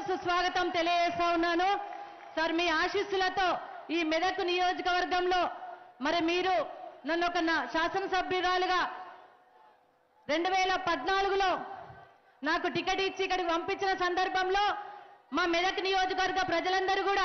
సుస్వాగతం తెలియజేస్తా ఉన్నాను సార్ మీ ఆశీస్సులతో ఈ మెదక్ నియోజకవర్గంలో మరి మీరు నన్ను ఒక నా- శాసనసభ్యురాలుగా రెండు వేల పద్నాలుగులో నాకు టికెట్ ఇచ్చి ఇక్కడికి పంపించిన సందర్భంలో మా మెదక్ నియోజకవర్గ ప్రజలందరూ కూడా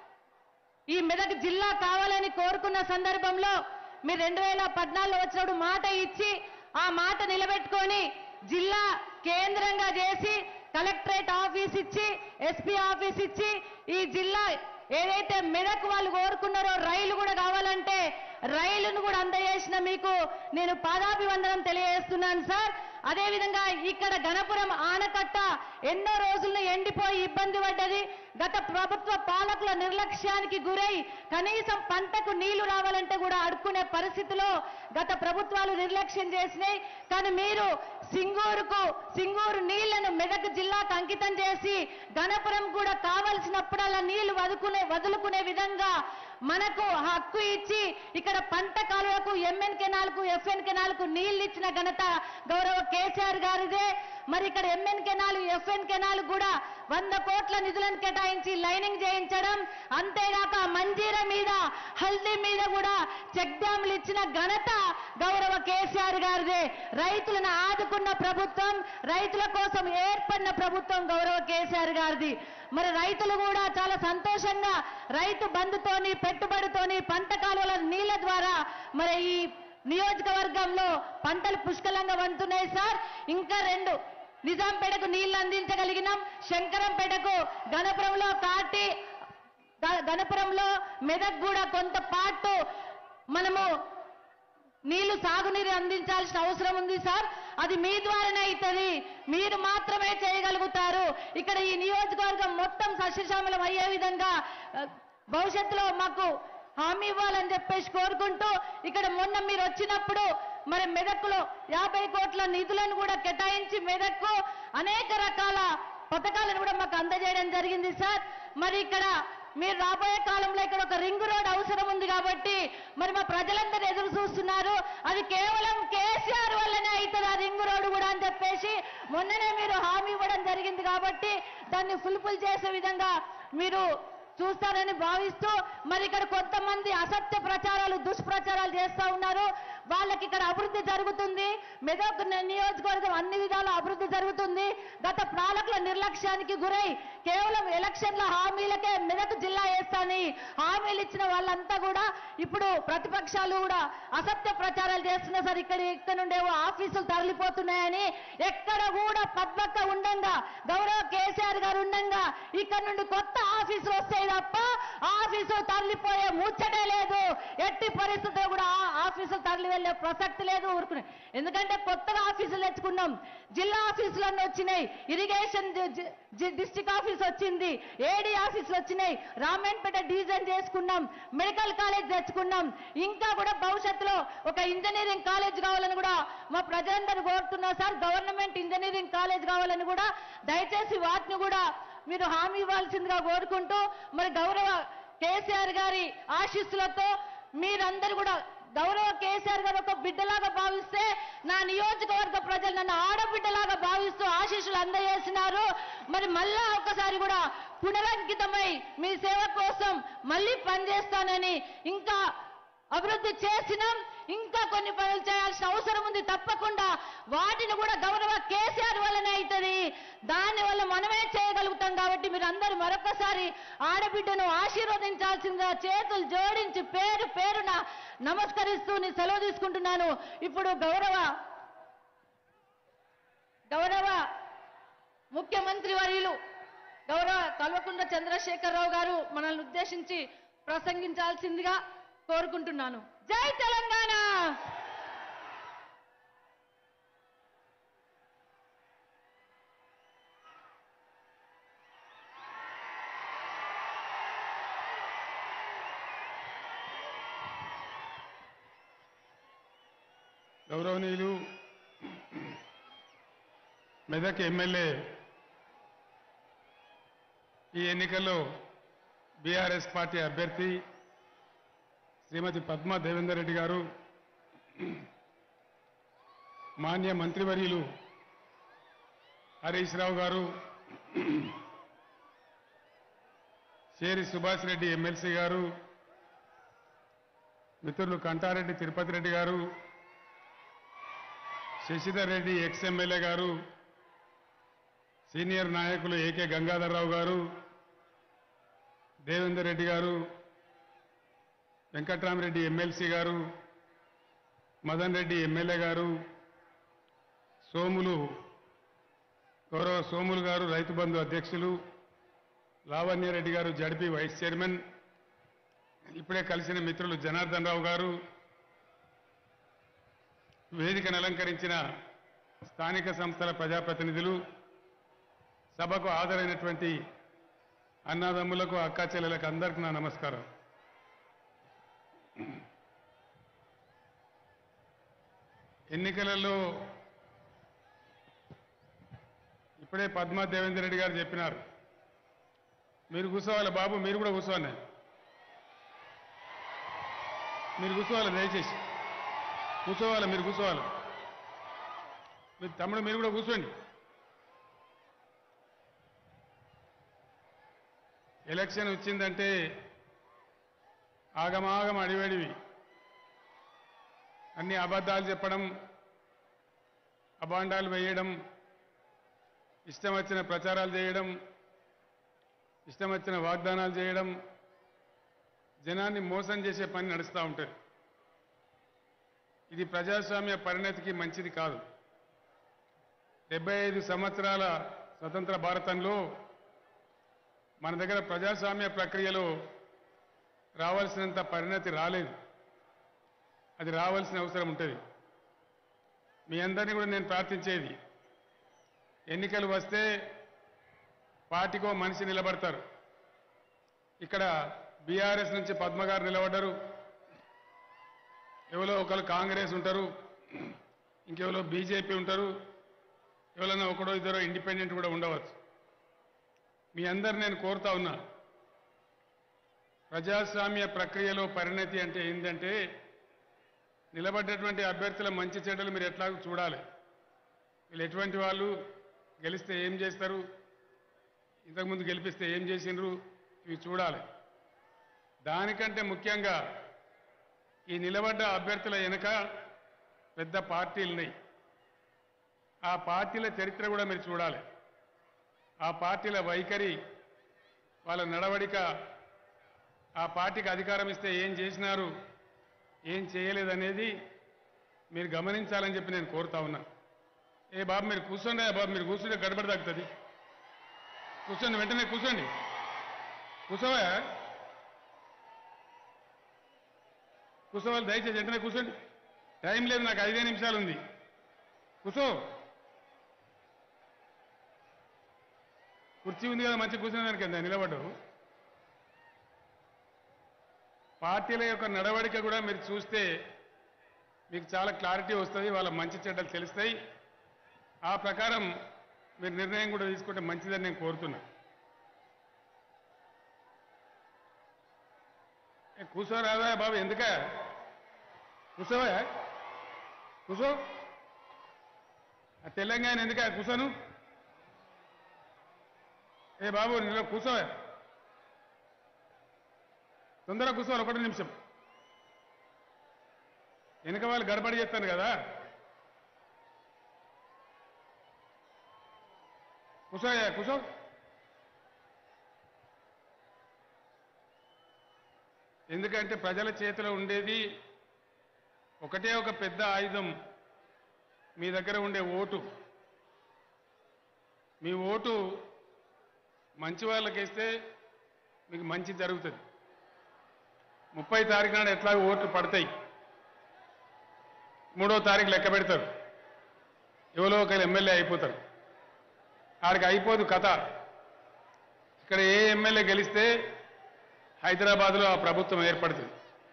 ఈ మెదక్ జిల్లా కావాలని కోరుకున్న సందర్భంలో మీరు రెండు వేల పద్నాలుగులో వచ్చినప్పుడు మాట ఇచ్చి ఆ మాట నిలబెట్టుకొని జిల్లా కేంద్రంగా చేసి కలెక్టరేట్ ఆఫీస్ ఇచ్చి ఎస్పీ ఆఫీస్ ఇచ్చి ఈ జిల్లా ఏదైతే మెదక్ వాళ్ళు కోరుకున్నారో రైలు కూడా కావాలంటే రైలును కూడా అందజేసిన మీకు నేను పాదాభివందనం తెలియజేస్తున్నాను సార్ అదేవిధంగా ఇక్కడ గణపురం ఆనకట్ట ఎన్నో రోజులను ఎండిపోయి ఇబ్బంది పడ్డది గత ప్రభుత్వ పాలకుల నిర్లక్ష్యానికి గురై కనీసం పంటకు నీళ్లు రావాలంటే కూడా అడుక్కునే పరిస్థితిలో గత ప్రభుత్వాలు నిర్లక్ష్యం చేసినాయి కానీ మీరు సింగూరుకు సింగూరు నీళ్లను మెదక్ జిల్లాకు అంకితం చేసి గణపురం కూడా కావలసినప్పుడల్లా నీళ్లు వదుకునే వదులుకునే విధంగా మనకు హక్కు ఇచ్చి ఇక్కడ పంట కాలువకు ఎంఎన్ కెనాల్కు ఎఫ్ఎన్ కెనాల్కు నీళ్లు ఇచ్చిన ఘనత గౌరవ కేసీఆర్ గారిదే మరి ఇక్కడ ఎంఎన్ కెనాల్ ఎఫ్ఎన్ కెనాల్ కూడా వంద కోట్ల నిధులను కేటాయించి లైనింగ్ చేయించడం అంతేగాక మంజీర మీద హల్దీ మీద కూడా చెక్ డ్యాములు ఇచ్చిన ఘనత గౌరవ కేసీఆర్ గారిదే రైతులను ఆదుకున్న ప్రభుత్వం రైతుల కోసం ఏర్పడిన ప్రభుత్వం గౌరవ కేసీఆర్ గారిది మరి రైతులు కూడా చాలా సంతోషంగా రైతు బంధుతోని పెట్టుబడితోని పంట కాలువల నీళ్ల ద్వారా మరి ఈ నియోజకవర్గంలో పంటలు పుష్కలంగా వంతున్నాయి సార్ ఇంకా రెండు నిజాంపేటకు నీళ్లు అందించగలిగినాం శంకరంపేటకు గణపురంలో కాటి గ- గణపురంలో మెదక్ కూడా కొంత పాటు మనము నీళ్లు సాగునీరు అందించాల్సిన అవసరం ఉంది సార్ అది మీ ద్వారానే అవుతుంది మీరు మాత్రమే చేయగలుగుతారు ఇక్కడ ఈ నియోజకవర్గం మొత్తం సస్యశ్యామలం అయ్యే విధంగా ఆ, భవిష్యత్తులో మాకు హామీ ఇవ్వాలని చెప్పేసి కోరుకుంటూ ఇక్కడ మొన్న మీరు వచ్చినప్పుడు మరి మెదక్లో యాభై కోట్ల నిధులను కూడా కేటాయించి మెదక్కు అనేక రకాల పథకాలను కూడా మాకు అందజేయడం జరిగింది సార్ మరి ఇక్కడ మీరు రాబోయే కాలంలో ఇక్కడ ఒక రింగ్ రోడ్ అవసరం ఉంది కాబట్టి మరి మా ప్రజలందరూ ఎదురు చూస్తున్నారు అది కేవలం కేసీఆర్ వల్లనే అవుతుంది ఆ రింగ్ రోడ్ కూడా అని చెప్పేసి మొన్ననే మీరు హామీ ఇవ్వడం జరిగింది కాబట్టి దాన్ని ఫుల్ఫిల్ చేసే విధంగా మీరు చూస్తారని భావిస్తూ మరి ఇక్కడ కొంతమంది అసత్య ప్రచారాలు దుష్ప్రచారాలు చేస్తా ఉన్నారు వాళ్ళకి ఇక్కడ అభివృద్ధి జరుగుతుంది మెదక్ ని- నియోజకవర్గం అన్ని విధాల అభివృద్ధి జరుగుతుంది గత పాలకుల నిర్లక్ష్యానికి గురై కేవలం ఎలక్షన్ల హామీలకే మెదక్ జిల్లా వేస్తాని హామీలు ఇచ్చిన వాళ్ళంతా కూడా ఇప్పుడు ప్రతిపక్షాలు కూడా అసత్య ప్రచారాలు చేస్తున్నా సార్ ఇక్కడ ఇక్కడ నుండేవో ఆఫీసులు తరలిపోతున్నాయని ఎక్కడ కూడా పద్మక్క ఉండంగా గౌరవ కేసీఆర్ గారు ఉండంగా ఇక్కడ నుండి కొత్త ఆఫీసులు వస్తాయి తప్ప ఆఫీసులు తరలిపోయే ముచ్చటే లేదు ఎట్టి పరిస్థితుల్లో కూడా ఆ ఆఫీసులు తరలి వెళ్ళే ప్రసక్తి లేదు ఊరుకునే ఎందుకంటే కొత్తగా ఆఫీసులు తెచ్చుకున్నాం జిల్లా ఆఫీసులన్నీ వచ్చినాయి ఇరిగేషన్ డిస్టిక్ ఆఫీస్ వచ్చింది ఏడీ ఆఫీసులు వచ్చినాయి రామేన్పేట డిజైన్ చేసుకున్నాం మెడికల్ కాలేజ్ తెచ్చుకున్నాం ఇంకా కూడా భవిష్యత్తులో ఒక ఇంజనీరింగ్ కాలేజ్ కావాలని కూడా మా ప్రజలందరూ కోరుతున్నారు సార్ గవర్నమెంట్ ఇంజనీరింగ్ కాలేజ్ కావాలని కూడా దయచేసి వాటిని కూడా మీరు హామీ ఇవ్వాల్సిందిగా కోరుకుంటూ మరి గౌరవ కేసీఆర్ గారి ఆశీస్సులతో మీరందరూ కూడా గౌరవ కేసీఆర్ గారు ఒక బిడ్డలాగా భావిస్తే నా నియోజకవర్గ ప్రజలు నన్ను ఆడబిడ్డలాగా భావిస్తూ ఆశీస్సులు అందజేసినారు మరి మళ్ళా ఒకసారి కూడా పునరంకితమై మీ సేవ కోసం మళ్ళీ పనిచేస్తానని ఇంకా అభివృద్ధి చేసినాం ఇంకా కొన్ని పనులు చేయాల్సిన అవసరం ఉంది తప్పకుండా వాటిని కూడా గౌరవ కేసీఆర్ వల్లనే అవుతుంది దాని వల్ల మనమే చేయగలుగుతాం కాబట్టి మీరు అందరూ మరొకసారి ఆడబిడ్డను ఆశీర్వదించాల్సిందిగా చేతులు జోడించి పేరు పేరున నమస్కరిస్తూ నేను సెలవు తీసుకుంటున్నాను ఇప్పుడు గౌరవ గౌరవ ముఖ్యమంత్రి వర్యులు గౌరవ కల్వకుంట్ల చంద్రశేఖరరావు గారు మనల్ని ఉద్దేశించి ప్రసంగించాల్సిందిగా కోరుకుంటున్నాను జై తెలంగాణ గౌరవనీయులు మెదక్ ఎమ్మెల్యే ఈ ఎన్నికల్లో బీఆర్ఎస్ పార్టీ అభ్యర్థి శ్రీమతి పద్మా దేవేందర్ రెడ్డి గారు మాన్య మంత్రివర్యులు హరీష్ రావు గారు చేరి సుభాష్ రెడ్డి ఎమ్మెల్సీ గారు మిత్రులు కంటారెడ్డి తిరుపతి రెడ్డి గారు శశిధర్ రెడ్డి ఎక్స్ ఎమ్మెల్యే గారు సీనియర్ నాయకులు ఏకే గంగాధర్రావు గారు దేవేందర్ రెడ్డి గారు వెంకట్రామరెడ్డి ఎమ్మెల్సీ గారు మదన్ రెడ్డి ఎమ్మెల్యే గారు సోములు గౌరవ సోములు గారు రైతు బంధు అధ్యక్షులు లావణ్యారెడ్డి గారు జడ్పీ వైస్ చైర్మన్ ఇప్పుడే కలిసిన మిత్రులు జనార్దన్ రావు గారు వేదికను అలంకరించిన స్థానిక సంస్థల ప్రజాప్రతినిధులు సభకు హాజరైనటువంటి అన్నదమ్ములకు అక్కా చెల్లెలకు అందరికీ నా నమస్కారం ఎన్నికలలో ఇప్పుడే పద్మా దేవేందర్ రెడ్డి గారు చెప్పినారు మీరు కూర్చోవాలి బాబు మీరు కూడా కూర్చోండి మీరు కూర్చోవాలి దయచేసి కూర్చోవాలి మీరు కూర్చోవాలి మీరు తమ్ముడు మీరు కూడా కూర్చోండి ఎలక్షన్ వచ్చిందంటే ఆగమాగం అడివడివి అన్ని అబద్ధాలు చెప్పడం అబాండాలు వేయడం ఇష్టం వచ్చిన ప్రచారాలు చేయడం ఇష్టం వచ్చిన వాగ్దానాలు చేయడం జనాన్ని మోసం చేసే పని నడుస్తూ ఉంటుంది ఇది ప్రజాస్వామ్య పరిణతికి మంచిది కాదు డెబ్బై ఐదు సంవత్సరాల స్వతంత్ర భారతంలో మన దగ్గర ప్రజాస్వామ్య ప్రక్రియలో రావాల్సినంత పరిణతి రాలేదు అది రావాల్సిన అవసరం ఉంటుంది మీ అందరినీ కూడా నేను ప్రార్థించేది ఎన్నికలు వస్తే పార్టీకో మనిషి నిలబడతారు ఇక్కడ బీఆర్ఎస్ నుంచి పద్మ గారు నిలబడ్డారు ఎవరో ఒకరు కాంగ్రెస్ ఉంటారు ఇంకెవరో బీజేపీ ఉంటారు ఎవరైనా ఒకడో ఇద్దరో ఇండిపెండెంట్ కూడా ఉండవచ్చు మీ అందరు నేను కోరుతా ఉన్నా ప్రజాస్వామ్య ప్రక్రియలో పరిణతి అంటే ఏంటంటే నిలబడ్డటువంటి అభ్యర్థుల మంచి చెడ్డలు మీరు ఎట్లాగో చూడాలి వీళ్ళు ఎటువంటి వాళ్ళు గెలిస్తే ఏం చేస్తారు ఇంతకుముందు గెలిపిస్తే ఏం చేసిండ్రు ఇవి చూడాలి దానికంటే ముఖ్యంగా ఈ నిలబడ్డ అభ్యర్థుల వెనుక పెద్ద పార్టీలు ఉన్నాయి ఆ పార్టీల చరిత్ర కూడా మీరు చూడాలి ఆ పార్టీల వైఖరి వాళ్ళ నడవడిక ఆ పార్టీకి అధికారం ఇస్తే ఏం చేసినారు ఏం చేయలేదనేది మీరు గమనించాలని చెప్పి నేను కోరుతా ఉన్నా ఏ బాబు మీరు కూర్చోండి ఆ బాబు మీరు కూర్చుంటే గడబడి తగ్గుతుంది కూర్చోండి వెంటనే కూర్చోండి కూర్చోవా కూర్చోవాలి దయచేసి వెంటనే కూర్చోండి టైం లేదు నాకు ఐదే నిమిషాలు ఉంది కూర్చో కుర్చీ ఉంది కదా మంచి కూర్చునేదానికి ఎంత నిలబడ్డావు పార్టీల యొక్క నడవడిక కూడా మీరు చూస్తే మీకు చాలా క్లారిటీ వస్తుంది వాళ్ళ మంచి చెడ్డలు తెలుస్తాయి ఆ ప్రకారం మీరు నిర్ణయం కూడా తీసుకుంటే మంచిదని నేను కోరుతున్నా ఏ, కూర్చోరాదా బాబు ఎందుక కూర్చోవా కూర్చో ఆ తెలంగాణ ఎందుక కూర్చోను ఏ బాబు నిన్న కూర్చోవా తొందరగా కూర్చోవాలి ఒకటి నిమిషం వెనుక వాళ్ళు గడబడి చేస్తాను కదా కూర్చోయా కూర్చో ఎందుకంటే ప్రజల చేతిలో ఉండేది ఒకటే ఒక పెద్ద ఆయుధం మీ దగ్గర ఉండే ఓటు మీ ఓటు మంచి వాళ్ళకేస్తే మీకు మంచి జరుగుతుంది ముప్పై తారీఖు నాడు ఎట్లా ఓట్లు పడతాయి మూడో తారీఖు లెక్క పెడతారు ఎవరో ఒకరు ఎమ్మెల్యే అయిపోతారు ఆడికి అయిపోదు కథ ఇక్కడ ఏ ఎమ్మెల్యే గెలిస్తే హైదరాబాద్లో ఆ ప్రభుత్వం ఏర్పడుతుంది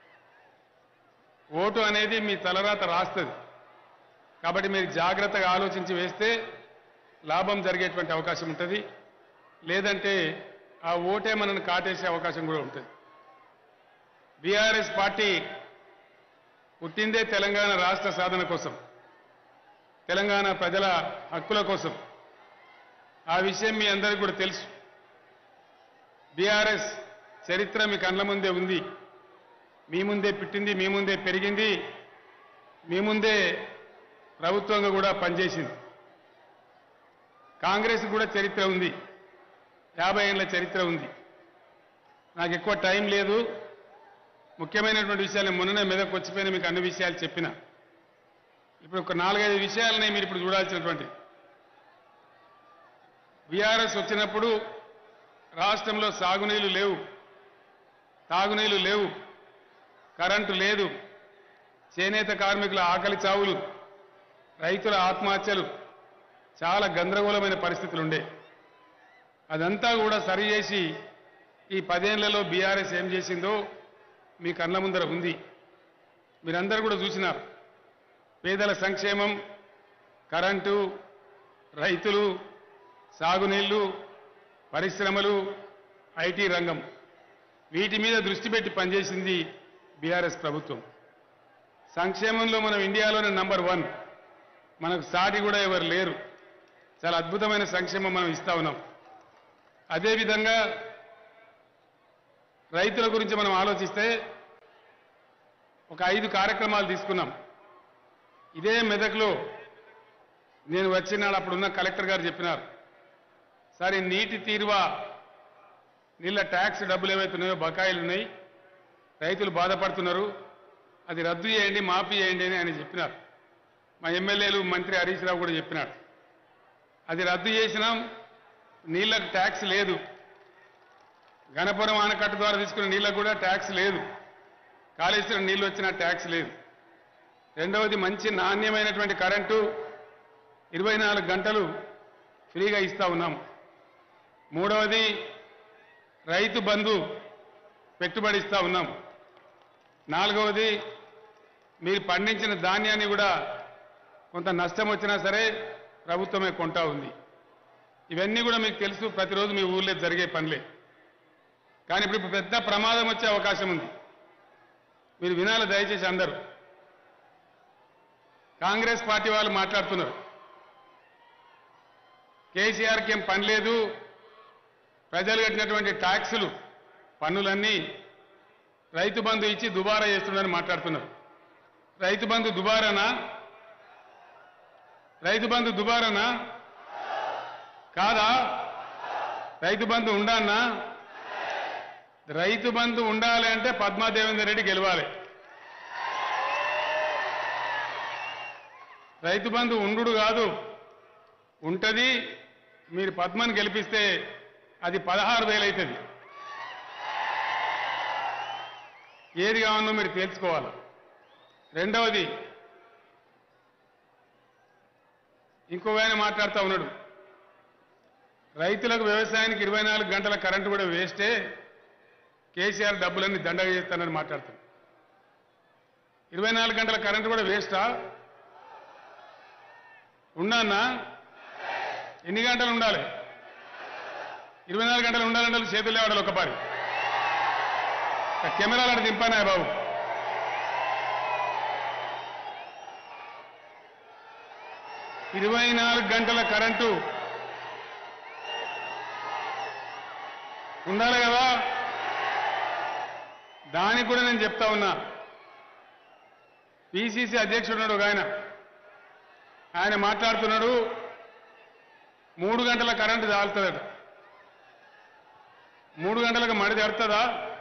ఓటు అనేది మీ తలరాత రాస్తుంది కాబట్టి మీరు జాగ్రత్తగా ఆలోచించి వేస్తే లాభం జరిగేటువంటి అవకాశం ఉంటుంది లేదంటే ఆ ఓటే మనల్ని కాటేసే అవకాశం కూడా ఉంటుంది బీఆర్ఎస్ పార్టీ పుట్టిందే తెలంగాణ రాష్ట్ర సాధన కోసం తెలంగాణ ప్రజల హక్కుల కోసం ఆ విషయం మీ అందరికీ కూడా తెలుసు బీఆర్ఎస్ చరిత్ర మీ కళ్ళ ముందే ఉంది మీ ముందే పుట్టింది మీ ముందే పెరిగింది మీ ముందే ప్రభుత్వంగా కూడా పనిచేసింది కాంగ్రెస్ కూడా చరిత్ర ఉంది యాభై ఏళ్ళ చరిత్ర ఉంది నాకు ఎక్కువ టైం లేదు ముఖ్యమైనటువంటి విషయాలు మొన్ననే మీదకి వచ్చిపోయిన మీకు అన్ని విషయాలు చెప్పిన ఇప్పుడు ఒక నాలుగైదు విషయాలని మీరు ఇప్పుడు చూడాల్సినటువంటి బీఆర్ఎస్ వచ్చినప్పుడు రాష్ట్రంలో సాగునీళ్లు లేవు తాగునీళ్లు లేవు కరెంటు లేదు చేనేత కార్మికుల ఆకలి చావులు రైతుల ఆత్మహత్యలు చాలా గందరగోళమైన పరిస్థితులు ఉండే అదంతా కూడా సరి చేసి ఈ పదేళ్లలో బీఆర్ఎస్ ఏం చేసిందో మీ కళ్ళ ముందర ఉంది మీరందరూ కూడా చూసినారు పేదల సంక్షేమం కరెంటు రైతులు సాగునీళ్లు పరిశ్రమలు ఐటీ రంగం వీటి మీద దృష్టి పెట్టి పనిచేసింది బీఆర్ఎస్ ప్రభుత్వం సంక్షేమంలో మనం ఇండియాలోనే నంబర్ వన్ మనకు సాటి కూడా ఎవరు లేరు చాలా అద్భుతమైన సంక్షేమం మనం ఇస్తా ఉన్నాం అదేవిధంగా రైతుల గురించి మనం ఆలోచిస్తే ఒక ఐదు కార్యక్రమాలు తీసుకున్నాం ఇదే మెదక్లో నేను వచ్చినాడు అప్పుడున్న కలెక్టర్ గారు చెప్పినారు సరే నీటి తీరువా నీళ్ళ ట్యాక్స్ డబ్బులు ఏవైతే ఉన్నాయో బకాయిలు ఉన్నాయి రైతులు బాధపడుతున్నారు అది రద్దు చేయండి మాఫీ చేయండి అని ఆయన చెప్పినారు మా ఎమ్మెల్యేలు మంత్రి హరీష్ రావు కూడా చెప్పినాడు అది రద్దు చేసినాం నీళ్ళకు ట్యాక్స్ లేదు గణపురం ఆనకట్ట ద్వారా తీసుకున్న నీళ్ళకు కూడా ట్యాక్స్ లేదు కాళేశ్వరం నీళ్ళు వచ్చిన ట్యాక్స్ లేదు రెండవది మంచి నాణ్యమైనటువంటి కరెంటు ఇరవై నాలుగు గంటలు ఫ్రీగా ఇస్తా ఉన్నాం మూడవది రైతు బంధు పెట్టుబడి ఇస్తా ఉన్నాం నాలుగవది మీరు పండించిన ధాన్యాన్ని కూడా కొంత నష్టం వచ్చినా సరే ప్రభుత్వమే కొంటా ఉంది ఇవన్నీ కూడా మీకు తెలుసు ప్రతిరోజు మీ ఊళ్ళో జరిగే పనులే కానీ ఇప్పుడు పెద్ద ప్రమాదం వచ్చే అవకాశం ఉంది మీరు వినాలి దయచేసి అందరూ కాంగ్రెస్ పార్టీ వాళ్ళు మాట్లాడుతున్నారు కేసీఆర్కి ఏం పని లేదు ప్రజలు కట్టినటువంటి ట్యాక్సులు పన్నులన్నీ రైతు బంధు ఇచ్చి దుబారా చేస్తున్నారని మాట్లాడుతున్నారు రైతు బంధు దుబారానా రైతు బంధు దుబారానా కాదా రైతు బంధు ఉండాలన్నా రైతు బంధు ఉండాలి అంటే పద్మాదేవేందర్ రెడ్డి గెలవాలి రైతు బంధు ఉండు కాదు ఉంటది మీరు పద్మని గెలిపిస్తే అది పదహారు వేలు అవుతుంది ఏది కావాలో మీరు తేల్చుకోవాలి రెండవది ఇంకో ఆయన మాట్లాడుతూ ఉన్నాడు రైతులకు వ్యవసాయానికి ఇరవై నాలుగు గంటల కరెంటు కూడా వేస్టే కేసీఆర్ డబ్బులన్నీ దండగా చేస్తానని మాట్లాడుతాడు ఇరవై నాలుగు గంటల కరెంటు కూడా వేస్టా ఉన్నానా ఎన్ని గంటలు ఉండాలి ఇరవై నాలుగు గంటలు ఉండాలంటే చేతులు లేవాడాలి ఒక పారి కెమెరాలు అక్కడ దింపానా బాబు ఇరవై నాలుగు గంటల కరెంటు ఉండాలి కదా దానికి కూడా నేను చెప్తా ఉన్నా పిసిసి అధ్యక్షుడు ఉన్నాడు ఒక ఆయన ఆయన మాట్లాడుతున్నాడు మూడు గంటల కరెంటు చాలుతుందట మూడు గంటలకు మడి తెడుతుందా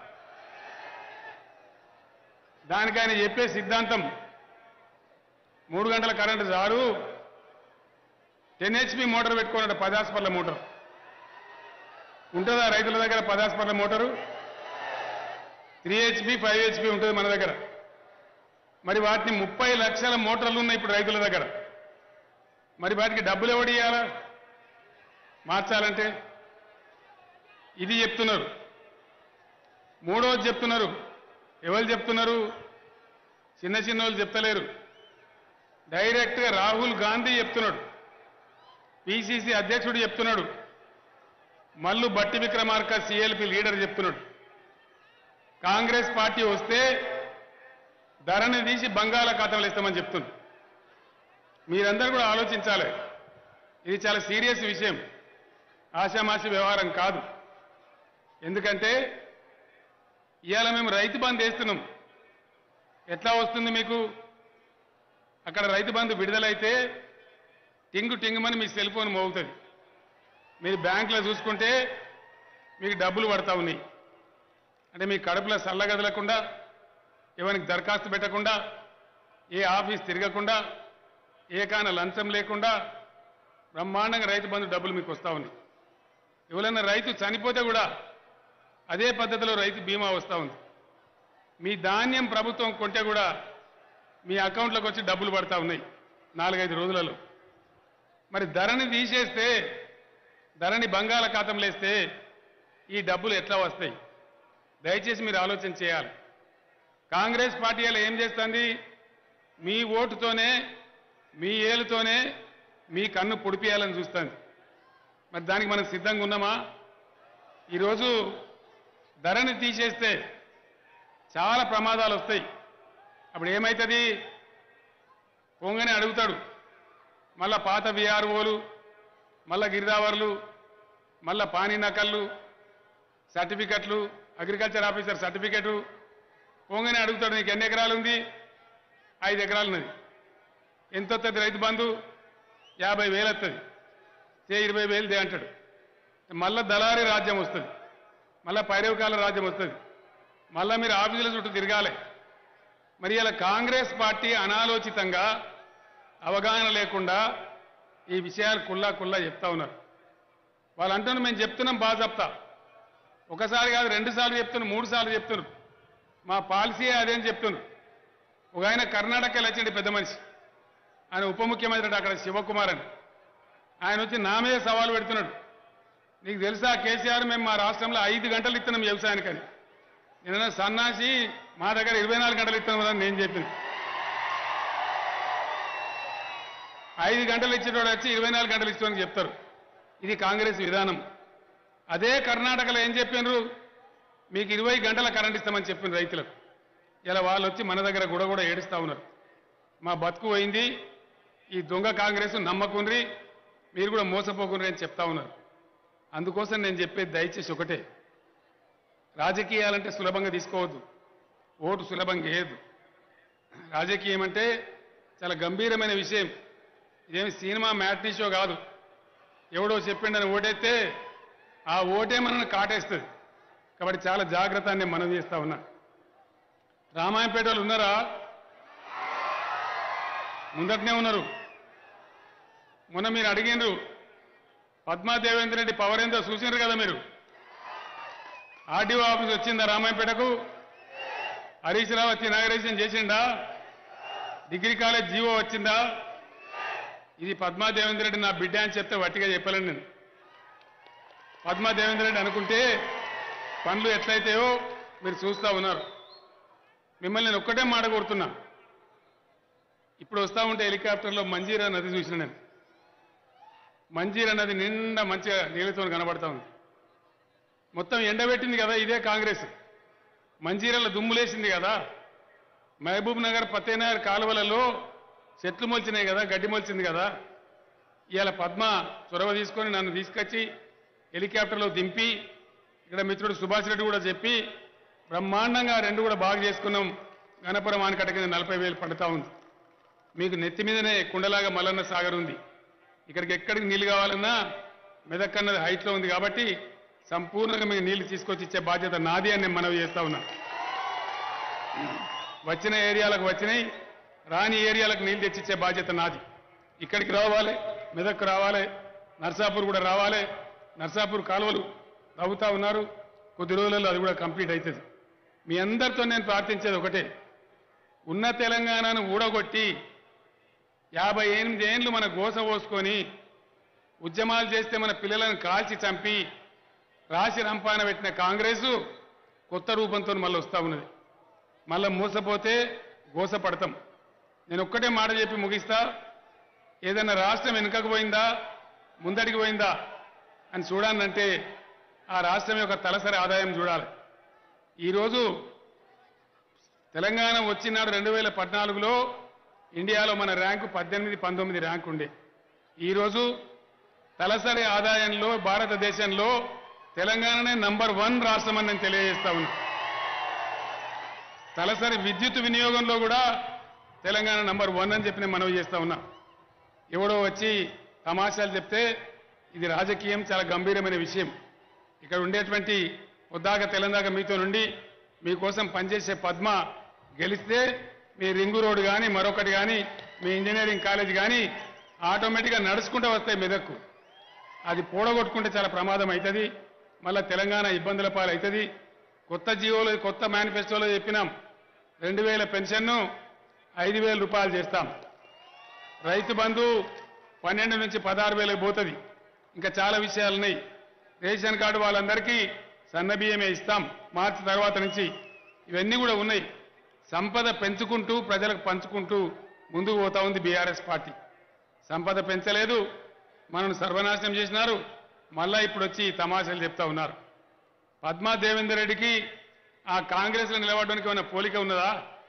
దానికి ఆయన చెప్పే సిద్ధాంతం మూడు గంటల కరెంటు చాలు టెన్ హెచ్పి మోటార్ పెట్టుకున్నాడు పదాస్పర్ల మోటార్ ఉంటుందా రైతుల దగ్గర పదాస్పర్ల motor three HP five HP ఉంటుంది మన దగ్గర మరి వాటిని ముప్పై లక్షల మోటార్లు ఉన్నాయి ఇప్పుడు రైతుల దగ్గర మరి వాటికి డబ్బులు ఎవడు ఇవ్వాలా మార్చాలంటే ఇది చెప్తున్నారు మూడవది చెప్తున్నారు ఎవరు చెప్తున్నారు చిన్న చిన్న వాళ్ళు చెప్తలేరు డైరెక్ట్గా రాహుల్ గాంధీ చెప్తున్నాడు పిసిసి అధ్యక్షుడు చెప్తున్నాడు మల్లు బట్టి విక్రమార్క సిఎల్పి లీడర్ చెప్తున్నాడు కాంగ్రెస్ పార్టీ వస్తే ధరని తీసి బంగాళాఖాతంలో ఇస్తామని చెప్తుంది మీరందరూ కూడా ఆలోచించాలి ఇది చాలా సీరియస్ విషయం ఆషామాషి వ్యవహారం కాదు ఎందుకంటే ఇవాళ మేము రైతు బంధు వేస్తున్నాం ఎట్లా వస్తుంది మీకు అక్కడ రైతు బంధు విడుదలైతే టింగు టింగుమని మీ సెల్ ఫోన్ మోగుతుంది మీరు బ్యాంకులో చూసుకుంటే మీకు డబ్బులు పడతా ఉన్నాయి అంటే మీ కడుపులో సల్లగదలకుండా ఎవరికి దరఖాస్తు పెట్టకుండా ఏ ఆఫీస్ తిరగకుండా ఏ కాన లంచం లేకుండా బ్రహ్మాండంగా రైతు బంధు డబ్బులు మీకు వస్తూ ఉన్నాయి ఎవరైనా రైతు చనిపోతే కూడా అదే పద్ధతిలో రైతు బీమా వస్తూ ఉంది మీ ధాన్యం ప్రభుత్వం కొంటే కూడా మీ అకౌంట్లోకి వచ్చి డబ్బులు పడతా ఉన్నాయి నాలుగైదు రోజులలో మరి ధరని తీసేస్తే ధరని బంగాళాఖాతంలో వేస్తే ఈ డబ్బులు ఎట్లా వస్తాయి దయచేసి మీరు ఆలోచన చేయాలి కాంగ్రెస్ పార్టీ అలా ఏం చేస్తుంది మీ ఓటుతోనే మీ ఏలుతోనే మీ కన్ను పొడిపియాలని చూస్తుంది మరి దానికి మనం సిద్ధంగా ఉన్నామా ఈరోజు ధరని తీసేస్తే చాలా ప్రమాదాలు వస్తాయి అప్పుడు ఏమవుతుంది పొంగని అడుగుతాడు మళ్ళా పాత విఆర్ఓలు మళ్ళా గిరిదావర్లు మళ్ళా పానీ నకళ్ళు సర్టిఫికెట్లు అగ్రికల్చర్ ఆఫీసర్ సర్టిఫికెట్ పొంగని అడుగుతాడు నీకు ఎన్ని ఎకరాలు ఉంది ఐదు ఎకరాలు ఉన్నది ఎంత వస్తుంది రైతు బంధు యాభై వేలు వస్తుంది చే ఇరవై వేలు దే అంటాడు మళ్ళా దళారీ రాజ్యం వస్తుంది మళ్ళా పైరవకాల రాజ్యం వస్తుంది మళ్ళా మీరు ఆఫీసుల చుట్టూ తిరగాలి మరి ఇలా కాంగ్రెస్ పార్టీ అనాలోచితంగా అవగాహన లేకుండా ఈ విషయాలు కుల్లా కుల్లా చెప్తా ఉన్నారు వాళ్ళు అంటున్నారు మేము చెప్తున్నాం బాగా చెప్తా ఒకసారి కాదు రెండు సార్లు చెప్తున్నారు మూడు సార్లు చెప్తున్నారు మా పాలసీ అదేం చెప్తున్నారు ఒక ఆయన కర్ణాటకలో వచ్చిండు పెద్ద మనిషి ఆయన ఉప ముఖ్యమంత్రి అంటే అక్కడ శివకుమార్ అని ఆయన వచ్చి నా మీద సవాల్ పెడుతున్నాడు నీకు తెలుసా కేసీఆర్ మేము మా రాష్ట్రంలో ఐదు గంటలు ఇస్తున్నాం వ్యవసాయానికని నిన్న సన్నాసి మా దగ్గర ఇరవై నాలుగు గంటలు ఇస్తున్నాం అని నేను చెప్పిన ఐదు గంటలు ఇచ్చేటోడు వచ్చి ఇరవై నాలుగు గంటలు ఇస్తామని చెప్తారు ఇది కాంగ్రెస్ విధానం అదే కర్ణాటకలో ఏం చెప్పినారు మీకు ఇరవై గంటల కరెంట్ ఇస్తామని చెప్పిన రైతులకు ఇలా వాళ్ళు వచ్చి మన దగ్గర కూడా కూడా ఏడుస్తా ఉన్నారు మా బతుకు పోయింది ఈ దొంగ కాంగ్రెస్ నమ్మకుండ్రి మీరు కూడా మోసపోకుండ్రి అని చెప్తా ఉన్నారు అందుకోసం నేను చెప్పేది దయచేసి ఒకటే రాజకీయాలంటే సులభంగా తీసుకోవద్దు ఓటు సులభంగా వేయద్దు రాజకీయం అంటే చాలా గంభీరమైన విషయం ఇదేమి సినిమా మ్యాట్నీ షో కాదు ఎవడో చెప్పిండని ఓటేస్తే ఆ ఓటే మనల్ని కాటేస్తుంది కాబట్టి చాలా జాగ్రత్త అని నేను మనవి చేస్తా ఉన్నా రామాయంపేట వాళ్ళు ఉన్నారా ముందటనే ఉన్నారు మొన్న మీరు అడిగినరు పద్మా దేవేంద్ర రెడ్డి పవర్ ఏందో చూసినారు కదా మీరు ఆర్డీఓ ఆఫీస్ వచ్చిందా రామాయంపేటకు హరీష్ రావు వచ్చి ఇనాగరేషన్ చేసిండా డిగ్రీ కాలేజ్ జీవో వచ్చిందా ఇది పద్మా దేవేంద్ర రెడ్డి నా బిడ్డ అని చెప్తే వట్టిగా చెప్పలేను నేను పద్మా దేవేంద్ర రెడ్డి అనుకుంటే పనులు ఎట్లయితాయో మీరు చూస్తా ఉన్నారు మిమ్మల్ని నేను ఒక్కటే మాట కొడుతున్నా ఇప్పుడు వస్తా ఉంటే హెలికాప్టర్లో మంజీరా నది చూసిన నేను మంజీరా నది నిండా మంచిగా నీళ్ళతో కనబడతా ఉంది మొత్తం ఎండబెట్టింది కదా ఇదే కాంగ్రెస్ మంజీరాల దుమ్ములేసింది కదా మహబూబ్ నగర్ ఫతేనగర్ కాలువలలో చెట్లు మొలిచినాయి కదా గడ్డి మొలిచింది కదా ఇవాళ పద్మ చొరవ తీసుకొని నన్ను తీసుకొచ్చి హెలికాప్టర్లో దింపి ఇక్కడ మిత్రుడు సుభాష్ రెడ్డి కూడా చెప్పి బ్రహ్మాండంగా రెండు కూడా బాగా చేసుకున్నాం గణపురం ఆనకట్ట కింద నలభై వేలు పడుతూ ఉంది మీకు నెత్తి మీదనే కుండలాగా మల్లన్న సాగర్ ఉంది ఇక్కడికి ఎక్కడికి నీళ్లు కావాలన్నా మెదక్ అన్నది హైట్లో ఉంది కాబట్టి సంపూర్ణంగా మీకు నీళ్లు తీసుకొచ్చి ఇచ్చే బాధ్యత నాది అని నేను మనవి చేస్తా ఉన్నా వచ్చిన ఏరియాలకు వచ్చినాయి రాని ఏరియాలకు నీళ్లు తెచ్చిచ్చే బాధ్యత నాది ఇక్కడికి రావాలి మెదక్ రావాలి నర్సాపూర్ కూడా రావాలి నర్సాపూర్ కాలువలు తవ్వుతా ఉన్నారు కొద్ది రోజులలో అది కూడా కంప్లీట్ అవుతుంది మీ అందరితో నేను ప్రార్థించేది ఒకటే ఉన్న తెలంగాణను ఊడగొట్టి యాభై ఎనిమిది ఏండ్లు మన గోస పోసుకొని ఉద్యమాలు చేస్తే మన పిల్లలను కాల్చి చంపి రాసి రంపాన పెట్టిన కాంగ్రెసు కొత్త రూపంతో మళ్ళీ వస్తా ఉన్నది మళ్ళీ మోసపోతే గోస పడతాం నేను ఒక్కటే మాట చెప్పి ముగిస్తా ఏదైనా రాష్ట్రం వెనుకకు పోయిందా ముందడికి పోయిందా అని చూడాలంటే ఆ రాష్ట్రం యొక్క తలసరి ఆదాయం చూడాలి ఈరోజు తెలంగాణ వచ్చినాడు రెండు వేల పద్నాలుగులో ఇండియాలో మన ర్యాంకు పద్దెనిమిది పంతొమ్మిది ర్యాంక్ ఉండే ఈరోజు తలసరి ఆదాయంలో భారతదేశంలో తెలంగాణనే నంబర్ వన్ రాష్ట్రం అని నేను తెలియజేస్తా ఉన్నా తలసరి విద్యుత్ వినియోగంలో కూడా తెలంగాణ నంబర్ వన్ అని చెప్పి నేను మనవి చేస్తా ఉన్నా ఎవడో వచ్చి తమాషాలు చెప్తే ఇది రాజకీయం చాలా గంభీరమైన విషయం ఇక్కడ ఉండేటువంటి పొద్దాక తెలంగాణ మీతో నుండి మీకోసం పనిచేసే పద్మ గెలిస్తే మీ రింగు రోడ్ కానీ మరొకటి కానీ మీ ఇంజనీరింగ్ కాలేజ్ కానీ ఆటోమేటిక్గా నడుచుకుంటూ వస్తాయి మెదక్కు అది పూడగొట్టుకుంటే చాలా ప్రమాదం అవుతుంది మళ్ళా తెలంగాణ ఇబ్బందుల పాలు అవుతుంది కొత్త జీవోలో కొత్త మేనిఫెస్టోలో చెప్పినాం రెండు వేల పెన్షన్ను ఐదు వేల రూపాయలు చేస్తాం రైతు బంధు పన్నెండు నుంచి పదహారు వేలకు పోతుంది ఇంకా చాలా విషయాలు ఉన్నాయి రేషన్ కార్డు వాళ్ళందరికీ సన్న బియ్యమే ఇస్తాం మార్చి తర్వాత నుంచి ఇవన్నీ కూడా ఉన్నాయి సంపద పెంచుకుంటూ ప్రజలకు పంచుకుంటూ ముందుకు పోతా ఉంది బీఆర్ఎస్ పార్టీ సంపద పెంచలేదు మనను సర్వనాశనం చేసినారు మళ్ళా ఇప్పుడు వచ్చి తమాషాలు చెప్తా ఉన్నారు పద్మా దేవేందర్ రెడ్డికి ఆ కాంగ్రెస్లో నిలబడడానికి ఏమైనా పోలిక ఉన్నదా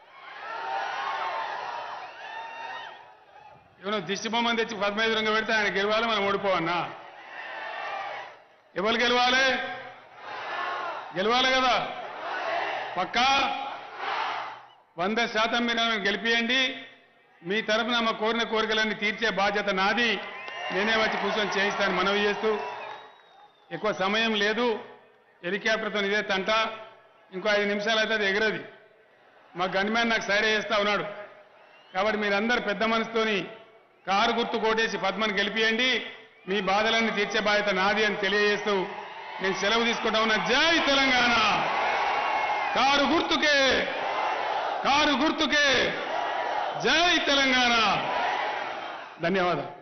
ఏమైనా దిష్టి బొమ్మని తెచ్చి పద్మేశ్వరంగా పెడితే ఆయన గెలవాలి మనం ఓడిపోవన్నా ఎవరు గెలవాలి గెలవాలి కదా పక్కా వంద శాతం మీరు నన్ను గెలిపియండి మీ తరఫున మా కోరిన కోరికలన్నీ తీర్చే బాధ్యత నాది నేనే వచ్చి కూర్చొని చేయిస్తాను మనవి చేస్తూ ఎక్కువ సమయం లేదు హెలికాప్టర్తో ఇదే తంట ఇంకో ఐదు నిమిషాలు అయితే అది ఎగరది మా గన్మ్యాన్ నాకు సైరే చేస్తా ఉన్నాడు కాబట్టి మీరందరూ పెద్ద మనసుతోని కారు గుర్తు కోటేసి పద్మని గెలిపియండి మీ బాధలన్నీ తీర్చే బాధ్యత నాది అని తెలియజేస్తూ నేను సెలవు తీసుకుంటా ఉన్నా జై తెలంగాణ కారు గుర్తుకే కారు గుర్తుకే జై తెలంగాణ ధన్యవాదాలు